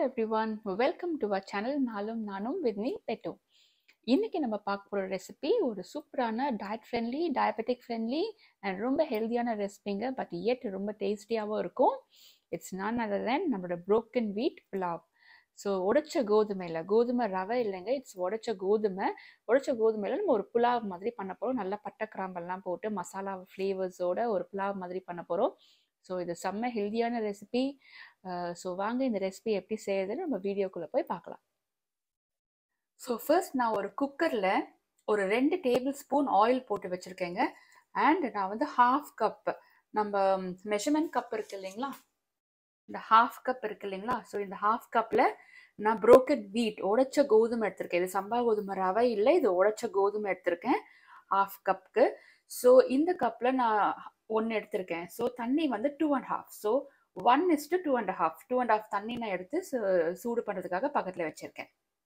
everyone welcome to our channel நாளும் நானும் with me பெட்டோ இன்னைக்கு நம்ம பார்க்க போகிற ரெசிபி ஒரு சூப்பரான diet friendly diabetic friendly and ரொம்ப ஹெல்த்தியான ரெசிபிங்க பட் எட் ரொம்ப டேஸ்டியாகவும் இருக்கும் இட்ஸ் நான் அதர் தென் நம்மளோட broken வீட் புலாவ் ஸோ உடைச்ச கோதுமையில் கோதுமை ரவை இல்லைங்க இட்ஸ் உடைச்ச கோதுமை உடைச்ச கோதுமையில் நம்ம ஒரு புலாவ் மாதிரி பண்ண போகிறோம் நல்லா பட்டை கிராம்பெல்லாம் போட்டு மசாலா ஃப்ளேவர்ஸோட ஒரு புலாவ் மாதிரி பண்ண போகிறோம் ஸோ இது செம்ம ஹெல்த்தியான ரெசிபி ஸோ வாங்க இந்த ரெசிபி எப்படி செய்யறதுன்னு நம்ம வீடியோக்குள்ளே போய் பார்க்கலாம் ஸோ ஃபர்ஸ்ட் நான் ஒரு குக்கரில் ஒரு ரெண்டு டேபிள் ஸ்பூன் ஆயில் போட்டு வச்சுருக்கேங்க அண்ட் நான் வந்து ஹாஃப் கப் நம்ம மெஷர்மெண்ட் கப் இருக்கு இல்லைங்களா இந்த ஹாஃப் கப் இருக்கு இல்லைங்களா ஸோ இந்த ஹாஃப் கப்பில் நான் புரோக்கன் வீட் உடைச்ச கோதுமை எடுத்திருக்கேன் இது சம்பா கோதுமை ரவை இல்லை இது உடைச்ச கோதுமை எடுத்திருக்கேன் ஹாஃப் கப்புக்கு ஸோ இந்த கப்பில் நான் ஒன்று எடுத்திருக்கேன் ஸோ தண்ணி வந்து two and half so one is to two and half two and half தண்ணி நான் எடுத்து சு- சூடு பண்ணுறதுக்காக பக்கத்தில் வச்சுருக்கேன்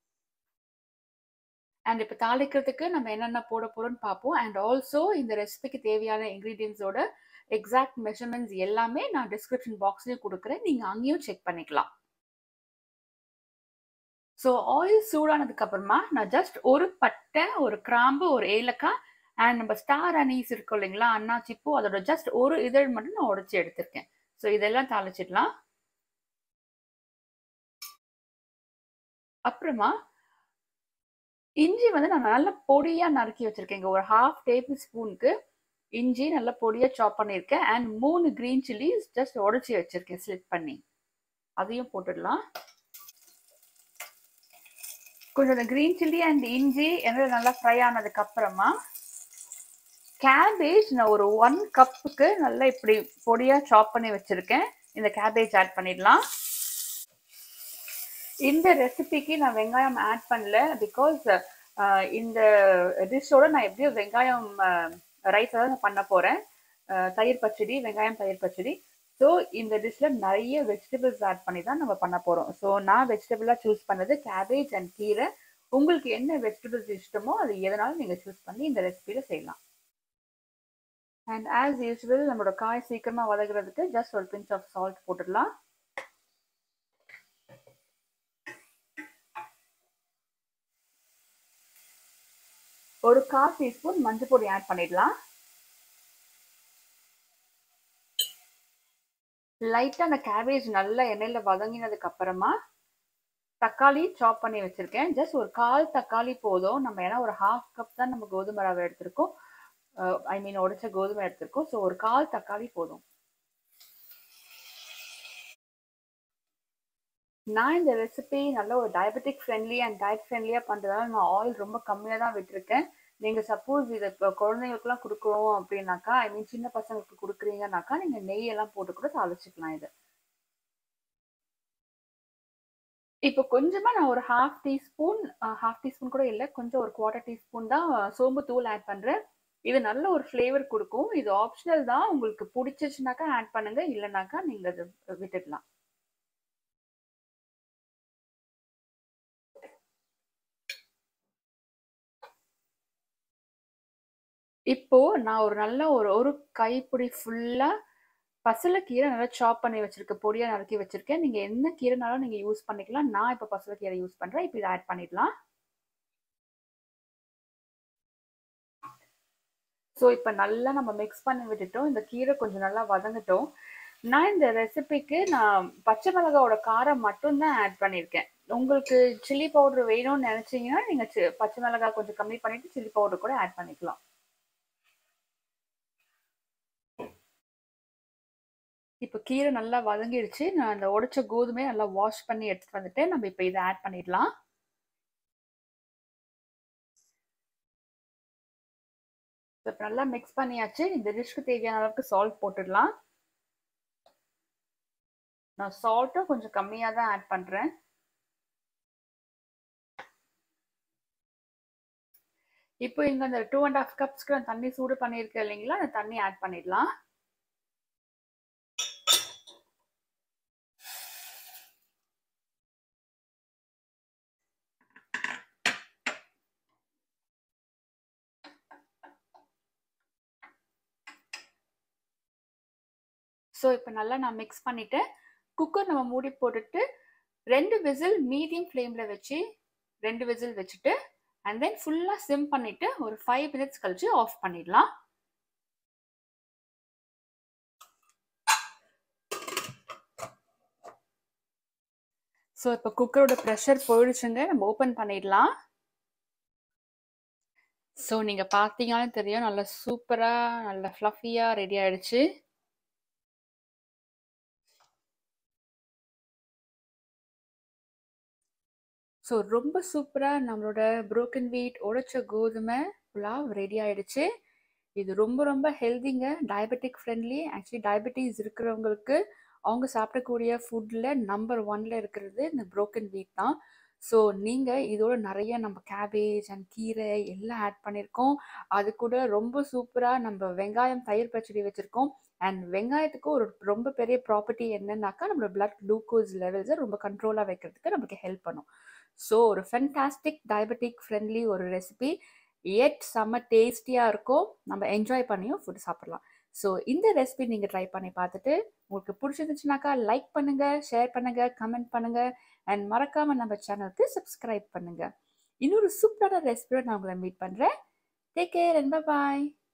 அண்ட் இப்போ தாளிக்கிறதுக்கு நம்ம என்னென்ன போட போகிறோம்னு பார்ப்போம் அண்ட் ஆல்சோ இந்த ரெசிபிக்கு தேவையான இன்க்ரீடியன்ஸோட எக்ஸாக்ட் மெஷர்மெண்ட்ஸ் எல்லாமே நான் டிஸ்கிரிப்ஷன் பாக்ஸ்லேயும் கொடுக்குறேன் நீங்கள் அங்கேயும் செக் பண்ணிக்கலாம் ஸோ ஆயில் சூடானதுக்கு அப்புறமா நான் ஜஸ்ட் ஒரு பட்டை ஒரு கிராம்பு ஒரு ஏலக்காய் அண்ட் நம்ம ஸ்டார் அனீஸ் இருக்கும் இல்லைங்களா அன்னாச்சி பூ அதோட ஜஸ்ட் ஒரு இதழ் மட்டும் நான் உடைச்சி எடுத்திருக்கேன் ஸோ இதெல்லாம் தாளிச்சிடலாம் அப்புறமா இஞ்சி வந்து நான் நல்லா பொடியாக நறுக்கி வச்சிருக்கேங்க ஒரு ஹாஃப் டேபிள் ஸ்பூனுக்கு இஞ்சி நல்லா பொடியாக சாப் பண்ணியிருக்கேன் அண்ட் மூணு க்ரீன் சில்லிஸ் ஜஸ்ட் உடைச்சி வச்சிருக்கேன் ஸ்லிட் பண்ணி அதையும் போட்டுடலாம் கொஞ்சம் இந்த க்ரீன் சில்லி அண்ட் இஞ்சி எண்ணெயில் நல்லா ஃப்ரை ஆனதுக்கு அப்புறமா கேபேஜ் நான் ஒரு ஒன் கப்புக்கு நல்லா இப்படி பொடியாக சாப் பண்ணி வச்சுருக்கேன் இந்த கேபேஜ் ஆட் பண்ணிடலாம் இந்த ரெசிபிக்கு நான் வெங்காயம் ஆட் பண்ணல பிகாஸ் இந்த டிஷ்ஷோட நான் எப்படியும் வெங்காயம் ரைஸ் தான் நான் பண்ண போகிறேன் தயிர் பச்சடி வெங்காயம் தயிர் பச்சடி ஸோ இந்த டிஷ்ஷில் நிறைய வெஜிடபிள்ஸ் ஆட் பண்ணி தான் நம்ம பண்ண போகிறோம் ஸோ நான் வெஜிடபிளாக சூஸ் பண்ணது கேபேஜ் அண்ட் கீரை உங்களுக்கு என்ன வெஜிடபிள்ஸ் இஷ்டமோ அது எதனாலும் நீங்கள் சூஸ் பண்ணி இந்த ரெசிபியில் செய்யலாம் அண்ட் ஆஸ் யூஸ்வல் நம்மளோட காய் சீக்கிரமாக வதங்குறதுக்கு ஜஸ்ட் ஒரு பிஞ்ச் ஆஃப் சால்ட் போட்டுடலாம் ஒரு கால் டீஸ்பூன் மஞ்சள் பொடி ஆட் பண்ணிடலாம் லைட்டாக அந்த கேபேஜ் நல்லா எண்ணெயில் வதங்கினதுக்கு அப்புறமா தக்காளி சாப் பண்ணி வச்சுருக்கேன் ஜஸ்ட் ஒரு கால் தக்காளி போதும் நம்ம ஏன்னா ஒரு ஹாஃப் கப் தான் நம்ம கோதுமை ரவை எடுத்திருக்கோம் ஐ மீன் உடைச்ச கோதுமை எடுத்திருக்கோம் ஸோ ஒரு கால் தக்காளி போதும் நான் இந்த ரெசிபி நல்ல ஒரு டயபெட்டிக் ஃப்ரெண்ட்லி அண்ட் டயட் ஃப்ரெண்ட்லியாக பண்ணுறதால நான் ஆயில் ரொம்ப கம்மியாக தான் விட்டுருக்கேன் நீங்கள் சப்போஸ் இதை இப்போ குழந்தைங்களுக்குலாம் கொடுக்குறோம் அப்படின்னாக்கா ஐ மீன் சின்ன பசங்களுக்கு கொடுக்குறீங்கனாக்கா நீங்கள் நெய்யெல்லாம் போட்டு கூட தாளிச்சிக்கலாம் இது இப்போ கொஞ்சமாக நான் ஒரு ஹாஃப் டீஸ்பூன் ஹாஃப் டீஸ்பூன் கூட இல்லை கொஞ்சம் ஒரு குவார்ட்டர் டீஸ்பூன் தான் சோம்பு தூள் ஆட் பண்ணுறேன் இது நல்ல ஒரு ஃப்ளேவர் கொடுக்கும் இது ஆப்ஷனல் தான் உங்களுக்கு பிடிச்சிச்சுனாக்கா ஆட் பண்ணுங்க இல்லைனாக்கா நீங்கள் அது விட்டுடலாம் இப்போ நான் ஒரு நல்ல ஒரு ஒரு கைப்பிடி ஃபுல்லா பசலைக்கீரை நல்லா சாப் பண்ணி வச்சிருக்கேன் பொடியா நறுக்கி வச்சிருக்கேன் நீங்க என்ன கீரைனாலும் நீங்க யூஸ் பண்ணிக்கலாம் நான் இப்போ பசலைக்கீரை யூஸ் பண்றேன் இப்போ இதை ஆட் பண்ணிடலாம் ஸோ இப்போ நல்லா நம்ம மிக்ஸ் பண்ணி விட்டுட்டோம் இந்த கீரை கொஞ்சம் நல்லா வதங்கட்டும் நான் இந்த ரெசிபிக்கு நான் பச்சை மிளகாவோட காரம் மட்டும்தான் ஆட் பண்ணியிருக்கேன் உங்களுக்கு சில்லி பவுடர் வேணும்னு நினைச்சீங்கன்னா நீங்க சி- பச்சை மிளகாய் கொஞ்சம் கம்மி பண்ணிட்டு சில்லி பவுடர் கூட ஆட் பண்ணிக்கலாம் இப்போ கீரை நல்லா வதங்கிடுச்சு நான் அந்த உடைச்ச கோதுமையை நல்லா வாஷ் பண்ணி எடுத்துட்டு வந்துட்டேன் நம்ம இப்போ இதை ஆட் பண்ணிடலாம் இப்போ நல்லா மிக்ஸ் பண்ணியாச்சு இந்த டிஷ்க்கு தேவையான அளவுக்கு சால்ட் போட்டுடலாம் நான் சால்ட்டும் கொஞ்சம் கம்மியாக தான் ஆட் பண்ணுறேன் இப்போ இங்கே அந்த டூ அண்ட் ஹாஃப் கப்ஸ்க்கு நான் தண்ணி சூடு பண்ணியிருக்கேன் இல்லைங்களா அந்த தண்ணி ஆட் பண்ணிடலாம் ஸோ இப்போ நல்லா நான் மிக்ஸ் பண்ணிட்டேன் குக்கர் நம்ம மூடி போட்டுட்டு ரெண்டு விசில் மீடியம் ஃப்ளேமில் வச்சு ரெண்டு விசில் வச்சுட்டு அண்ட் தென் ஃபுல்லாக சிம் பண்ணிவிட்டு ஒரு ஃபைவ் மினிட்ஸ் கழிச்சு ஆஃப் பண்ணிடலாம் ஸோ இப்போ குக்கரோட ப்ரெஷர் போயிடுச்சுங்க நம்ம ஓப்பன் பண்ணிடலாம் ஸோ நீங்கள் பார்த்தீங்கன்னாலும் தெரியும் நல்லா சூப்பராக நல்லா ஃப்ளஃபியாக ரெடி ஆயிடுச்சு ஸோ ரொம்ப சூப்பராக நம்மளோட புரோக்கன் வீட் உடைச்ச கோதுமை புலாவ் ரெடி ஆயிடுச்சு இது ரொம்ப ரொம்ப ஹெல்திங்க டயபெட்டிக் ஃப்ரெண்ட்லி ஆக்சுவலி டயபெட்டிஸ் இருக்கிறவங்களுக்கு அவங்க சாப்பிடக்கூடிய ஃபுட்டில் நம்பர் ஒன்ல இருக்கிறது இந்த புரோக்கன் வீட் தான் ஸோ நீங்கள் இதோட நிறைய நம்ம கேபேஜ் அண்ட் கீரை எல்லாம் ஆட் பண்ணியிருக்கோம் அது கூட ரொம்ப சூப்பராக நம்ம வெங்காயம் தயிர் பச்சடி வச்சுருக்கோம் அண்ட் வெங்காயத்துக்கு ஒரு ரொம்ப பெரிய ப்ராப்பர்ட்டி என்னன்னாக்கா நம்மளோட பிளட் குளுக்கோஸ் லெவல்ஸை ரொம்ப கண்ட்ரோலாக வைக்கிறதுக்கு நமக்கு ஹெல்ப் பண்ணும் ஸோ ஒரு ஃபென்டாஸ்டிக் டயபெட்டிக் ஃப்ரெண்ட்லி ஒரு ரெசிபி எட் செம்ம டேஸ்டியாக இருக்கும் நம்ம என்ஜாய் பண்ணியும் ஃபுட் சாப்பிடலாம் ஸோ இந்த ரெசிபி நீங்கள் ட்ரை பண்ணி பார்த்துட்டு உங்களுக்கு பிடிச்சிருந்துச்சுனாக்கா லைக் பண்ணுங்கள் ஷேர் பண்ணுங்கள் கமெண்ட் பண்ணுங்கள் அண்ட் மறக்காமல் நம்ம சேனலுக்கு சப்ஸ்கிரைப் பண்ணுங்கள் இன்னொரு சூப்பரான ரெசிபியோட நான் உங்களை மீட் பண்ணுறேன் டேக் கேர் அண்ட் பாய்